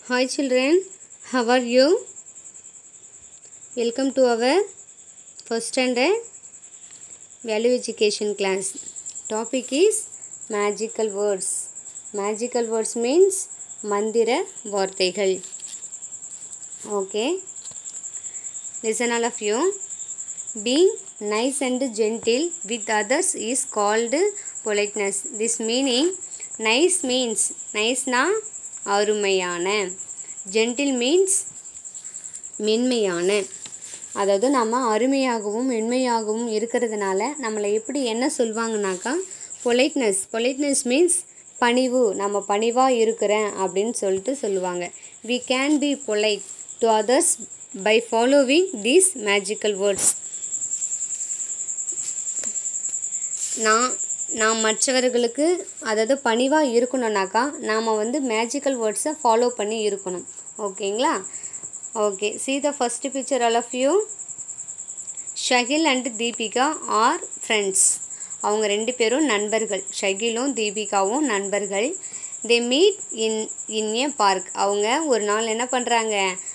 Hi children, how are you? Welcome to our first standard value education class. Topic is magical words. Magical words means மந்திர வார்த்தைகள் okay listen all of you being nice and gentle with others is called politeness this meaning nice means nice na அருமையான gentle means மென்மையான அதாவது நம்ம அருமையாகவும் மென்மையாகவும் இருக்கிறதுனால நம்மளை எப்படி என்ன சொல்லுவாங்கனாக்கா பொலைட்னஸ் பொலைட்னஸ் மீன்ஸ் பணிவு நம்ம பணிவாக இருக்கிறேன் அப்படின்னு சொல்லிட்டு சொல்லுவாங்க we can be polite to others by following these magical words நான் நான் மற்றவர்களுக்கு அதாவது பணிவாக இருக்கணும்னாக்கா நாம் வந்து மேஜிக்கல் வேர்ட்ஸை ஃபாலோ பண்ணி இருக்கணும் ஓகேங்களா okay see the first picture all of you Shakil and Deepika are friends அவங்க ரெண்டு பேரும் நண்பர்கள் ஷகிலும் தீபிகாவும் நண்பர்கள் தே meet in in A park அவங்க ஒரு நாள் என்ன பண்ணுறாங்க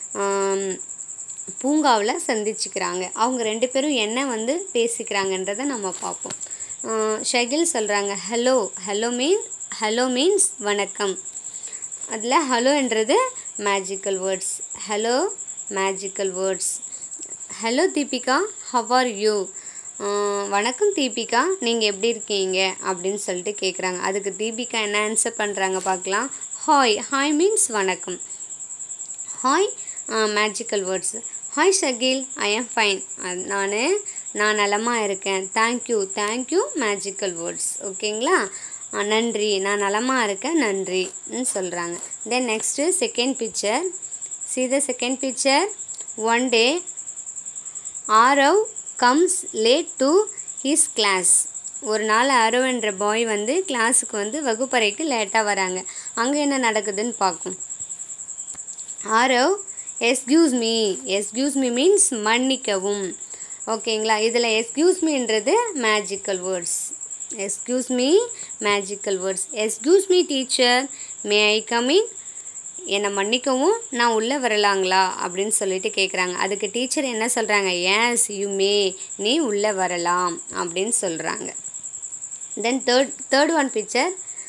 பூங்காவில் சந்திச்சுக்கிறாங்க அவங்க ரெண்டு பேரும் என்ன வந்து பேசிக்கிறாங்கன்றதை நம்ம பார்ப்போம் ஷகில் சொல்கிறாங்க hello hello mean hello means வணக்கம் அதில் ஹலோன்றது magical words hello magical words hello Deepika how are you வணக்கம் தீபிகா நீங்கள் எப்படி இருக்கீங்க அப்படின்னு சொல்லிட்டு கேட்குறாங்க அதுக்கு தீபிகா என்ன ஆன்சர் பண்ணுறாங்க பார்க்கலாம் ஹாய் ஹாய் மீன்ஸ் வணக்கம் hi magical words hi Shakil I am fine நான் நான் நலமாக இருக்கேன் தேங்க்யூ தேங்க்யூ மேஜிக்கல் வேர்ட்ஸ் ஓகேங்களா நன்றி நான் நலமாக இருக்கேன் நன்றின்னு சொல்கிறாங்க then next second picture see the second picture one day Aarav comes late to his class ஒரு நாள் அரவ் என்ற பாய் வந்து கிளாஸுக்கு வந்து வகுப்பறைக்கு லேட்டாக வராங்க அங்கே என்ன நடக்குதுன்னு பார்க்கும் Aarav excuse me excuse me means மன்னிக்கவும் ஓகேங்களா இதில் எஸ்கியூஸ் மீன்றது magical words excuse me magical words excuse me teacher may I come in என்னை மன்னிக்கவும் நான் உள்ளே வரலாங்களா அப்படின்னு சொல்லிட்டு கேட்குறாங்க அதுக்கு டீச்சர் என்ன சொல்கிறாங்க ஏஸ் யூ மே நீ உள்ளே வரலாம் அப்படின்னு சொல்கிறாங்க then third third one picture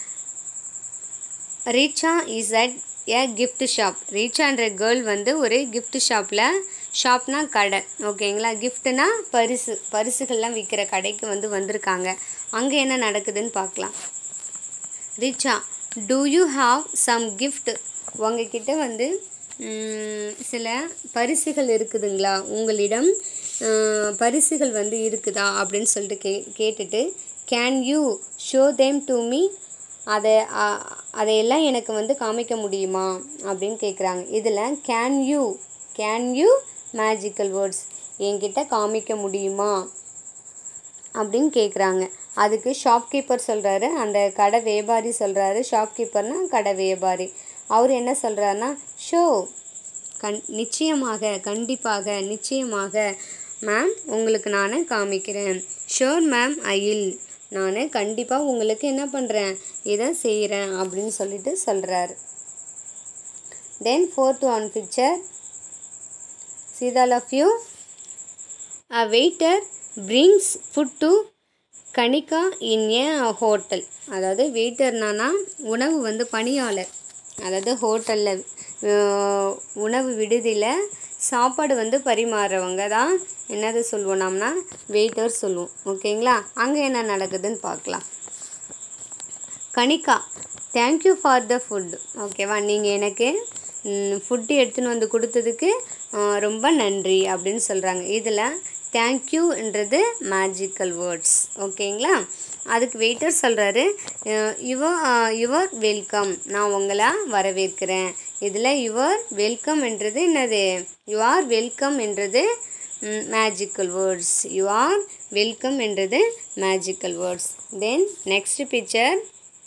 Richa is at a gift shop ரீச்சான்ற கேர்ள் வந்து ஒரு கிஃப்ட் ஷாப்பில் ஷாப்னா கடை ஓகேங்களா கிஃப்ட்னா பரிசு பரிசுகள்லாம் விற்கிற கடைக்கு வந்து வந்திருக்காங்க அங்கே என்ன நடக்குதுன்னு பார்க்கலாம் Richa do you have some gift உங்ககிட்ட வந்து சில பரிசுகள் இருக்குதுங்களா உங்களிடம் பரிசுகள் வந்து இருக்குதா அப்படின்னு சொல்லிட்டு கே கேட்டுட்டு can you show them to me அதை அதையெல்லாம் எனக்கு வந்து காமிக்க முடியுமா அப்படின்னு கேட்குறாங்க இதில் can you can you magical words என்கிட்ட காமிக்க முடியுமா அப்படின்னு கேட்குறாங்க அதுக்கு ஷாப்கீப்பர் சொல்கிறாரு அந்த கடை வியாபாரி சொல்கிறாரு ஷாப்கீப்பர்னால் கடை வியாபாரி அவர் என்ன சொல்கிறாருன்னா ஷோ கண் நிச்சயமாக கண்டிப்பாக நிச்சயமாக மேம் உங்களுக்கு நான் காமிக்கிறேன் ஷோர் மேம் ஐயில் நான் கண்டிப்பாக உங்களுக்கு என்ன பண்ணுறேன் இதை செய்கிறேன் அப்படின்னு சொல்லிட்டு சொல்கிறாரு then fourth one picture see all of you a waiter brings food to Kanika in a hotel அதாவது வெயிட்டர்னானா உணவு வந்து பணியாளர் அதாவது ஹோட்டலில் உணவு விடுதியில் சாப்பாடு வந்து பரிமாறுறவங்க தான் என்னது சொல்லுவோம் நாம்னா வெயிட்டர் சொல்லுவோம் ஓகேங்களா அங்கே என்ன நடக்குதுன்னு பார்க்கலாம் Kanika thank you for the food ஓகேவா நீங்கள் எனக்கு ஃபுட்டு எடுத்துன்னு வந்து கொடுத்ததுக்கு ரொம்ப நன்றி அப்படின்னு சொல்கிறாங்க இதில் தேங்க்யூன்றது மேஜிக்கல் வேர்ட்ஸ் ஓகேங்களா அதுக்கு வெயிட்டர் சொல்கிறாரு யுவர் யுவர் வெல்கம் நான் உங்களை வரவேற்கிறேன் இதில் யுவர் வெல்கம் என்றது என்னது யூ ஆர் வெல்கம் என்றது magical words you are welcome என்றது magical words then next picture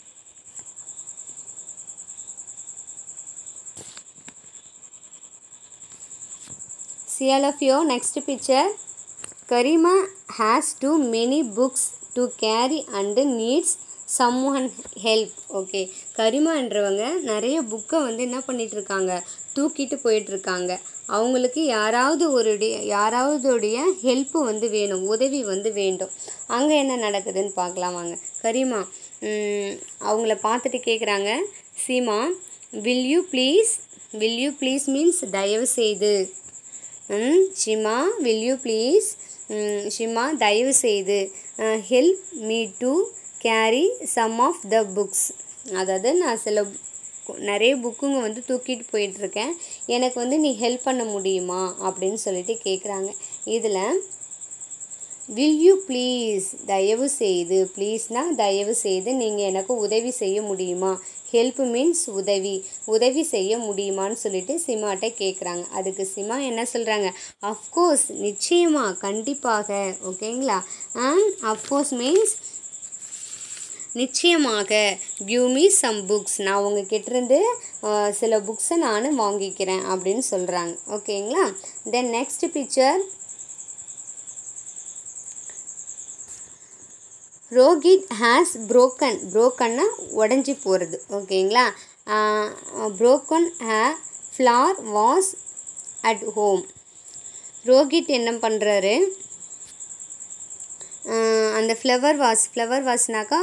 see all of you next picture karima has too many books to carry and needs someone help okay கரிமான்றவங்க நிறைய புக்கை வந்து என்ன பண்ணிட்டு இருக்காங்க தூக்கிட்டு போயிட்டுருக்காங்க அவங்களுக்கு யாராவது ஒரு யாராவதுடைய ஹெல்ப்பு வந்து வேணும் உதவி வந்து வேண்டும் அங்கே என்ன நடக்குதுன்னு பார்க்கலாம் வாங்க கரிமா ம், அவங்கள பார்த்துட்டு கேட்குறாங்க Seema will you please will you please means தயவு செய்து ம் Shima will you please Shima தயவு செய்து help me to carry some of the books அதாவது நான் சில கு- நிறைய புக்குங்க வந்து தூக்கிட்டு போயிட்டுருக்கேன் எனக்கு வந்து நீ ஹெல்ப் பண்ண முடியுமா அப்படின்னு சொல்லிட்டு கேட்குறாங்க இதில் வில் யூ ப்ளீஸ் தயவு செய்து ப்ளீஸ்னா தயவு செய்து நீங்கள் எனக்கு உதவி செய்ய முடியுமா ஹெல்ப் மீன்ஸ் உதவி உதவி செய்ய முடியுமான்னு சொல்லிட்டு சிமாட்ட கேட்குறாங்க அதுக்கு சிமா என்ன சொல்கிறாங்க அஃப்கோர்ஸ் நிச்சயமா கண்டிப்பாக ஓகேங்களா அஃப்கோர்ஸ் மீன்ஸ் நிச்சயமாக கிவ் மீ சம் புக்ஸ் நான் உங்ககிட்ட இருந்து அஹ், சில புக்ஸை நான் வாங்கிக்கிறேன் அப்படின்னு சொல்கிறாங்க ஓகேங்களா then next picture Rohit has broken brokenனா உடஞ்சி போகிறது ஓகேங்களா broken a flower vase at home Rohit என்ன பண்ணுறாரு அந்த ஃப்ளவர் வாஸ் ஃப்ளவர் வாஸ்னாக்கா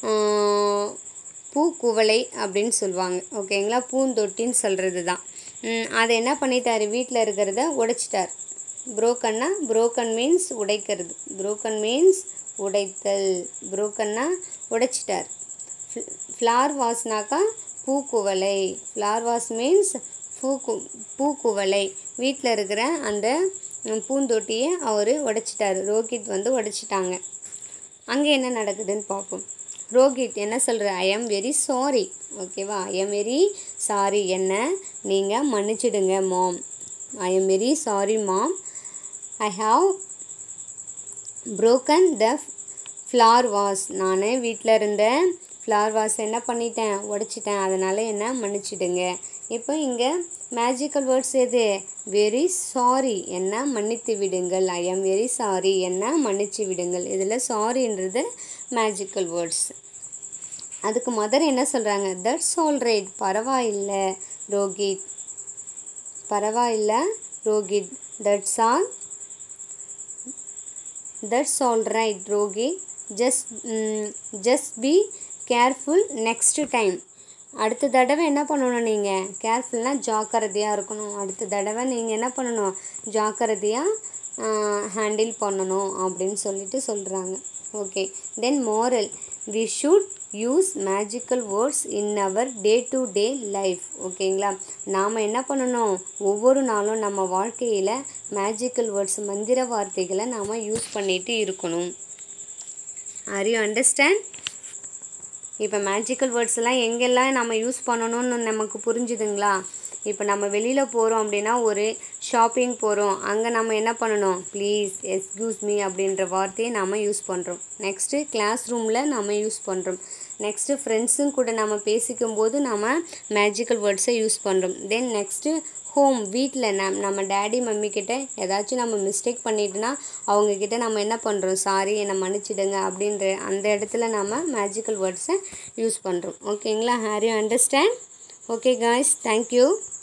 பூக்குவளை அப்படின்னு சொல்லுவாங்க ஓகேங்களா பூந்தொட்டின்னு சொல்கிறது தான் ம், அதை என்ன பண்ணிட்டாரு வீட்டில் இருக்கிறத உடைச்சிட்டார் புரோக்கன்னா புரோக்கன் மீன்ஸ் உடைக்கிறது புரோக்கன் மீன்ஸ் உடைத்தல் புரோக்கன்னா உடைச்சிட்டார் ஃப்ளார் வாஸ்னாக்கா பூக்குவளை ஃப்ளார் வாஸ் மீன்ஸ் பூக்கு பூக்குவளை வீட்டில் இருக்கிற அந்த ம், பூந்தொட்டியை அவர் உடைச்சிட்டாரு ரோஹித் வந்து உடைச்சிட்டாங்க அங்கே என்ன நடக்குதுன்னு பார்ப்போம் ரோஹித் என்ன சொல்கிற ஐ எம் வெரி சாரி ஓகேவா ஐ எம் வெரி சாரி என்ன நீங்கள் மன்னிச்சிடுங்க ma'am I am very sorry ma'am I have broken the flower vase நான் வீட்டில் இருந்த ஃப்ளார் வாஸ் என்ன பண்ணிட்டேன் உடைச்சிட்டேன் அதனால் என்ன மன்னிச்சிடுங்க இப்போ இங்கே மேஜிக்கல் வேர்ட்ஸ் எது வெரி சாரி என்ன மன்னித்து விடுங்கள் ஐ எம் வெரி சாரி என்ன மன்னிச்சு விடுங்கள் இதில் சாரின்றது மேஜிக்கல் வேர்ட்ஸ் அதுக்கு மதர் என்ன சொல்கிறாங்க தட்ஸ் ஆல் ரைட் பரவாயில்லை ரோஹித் பரவாயில்ல Rohit that's all that's all right Rohi just just be careful next time அடுத்த தடவை என்ன பண்ணணும் நீங்கள் கேர்ஃபுல்னால் ஜாக்கிரதையாக இருக்கணும் அடுத்த தடவை நீங்கள் என்ன பண்ணணும் ஜாக்கிரதையாக ஹேண்டில் பண்ணணும் அப்படின்னு சொல்லிட்டு சொல்கிறாங்க okay then moral we should use magical words in our day to day life ஓகேங்களா நாம் என்ன பண்ணணும் ஒவ்வொரு நாளும் நம்ம வாழ்க்கையில் மேஜிக்கல் வேர்ட்ஸ் மந்திர வார்த்தைகளை நாம் யூஸ் பண்ணிட்டு இருக்கணும் ஆர் யூ அண்டர்ஸ்டாண்ட் இப்போ மேஜிக்கல் வேர்ட்ஸ்லாம் எங்கெல்லாம் நம்ம யூஸ் பண்ணணும்னு நமக்கு புரிஞ்சுதுங்களா இப்போ நம்ம வெளியில் போகிறோம் அப்படின்னா ஒரு ஷாப்பிங் போகிறோம் அங்கே நம்ம என்ன பண்ணணும் ப்ளீஸ் எஸ்கியூஸ் மீ அப்படின்ற வார்த்தையை நம்ம யூஸ் பண்ணுறோம் நெக்ஸ்ட்டு கிளாஸ் ரூமில் நம்ம யூஸ் பண்ணுறோம் நெக்ஸ்ட்டு ஃப்ரெண்ட்ஸும் கூட நம்ம பேசிக்கும் போது நம்ம மேஜிக்கல் வேர்ட்ஸை யூஸ் பண்ணுறோம் தென் நெக்ஸ்ட்டு ஹோம் வீட்டில் நம் நம்ம டேடி மம்மி கிட்ட ஏதாச்சும் நம்ம மிஸ்டேக் பண்ணிட்டோன்னா அவங்கக்கிட்ட நம்ம என்ன பண்ணுறோம் சாரி என்னை மன்னிச்சிடுங்க அப்படின்ற அந்த இடத்துல நம்ம மேஜிக்கல் வேர்ட்ஸை யூஸ் பண்ணுறோம் ஓகேங்களா are you understand okay guys thank you